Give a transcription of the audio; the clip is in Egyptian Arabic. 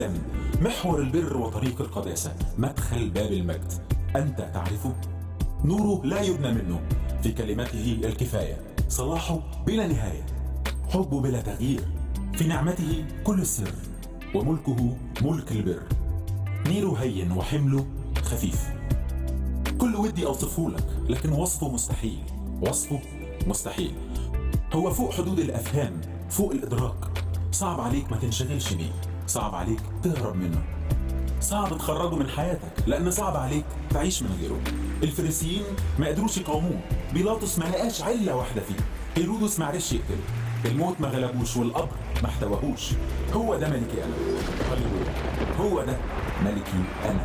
محور البر وطريق القداسة مدخل باب المجد أنت تعرفه؟ نوره لا يبنى منه في كلمته الكفاية صلاحه بلا نهاية حبه بلا تغيير في نعمته كل السر وملكه ملك البر نيره هين وحمله خفيف كل ودي أوصفه لك لكن وصفه مستحيل وصفه مستحيل هو فوق حدود الأفهام فوق الإدراك صعب عليك ما تنشغلش بيه صعب عليك تهرب منه صعب تخرجه من حياتك لأن صعب عليك تعيش من غيره الفريسيين ما قدروش يقاوموه بيلاطس ما لقاش علة واحدة فيه هيرودس ما عرفش يقتله الموت ما غلبوش والقبر ما احتواهوش هو ده ملكي أنا هللويا هو ده ملكي أنا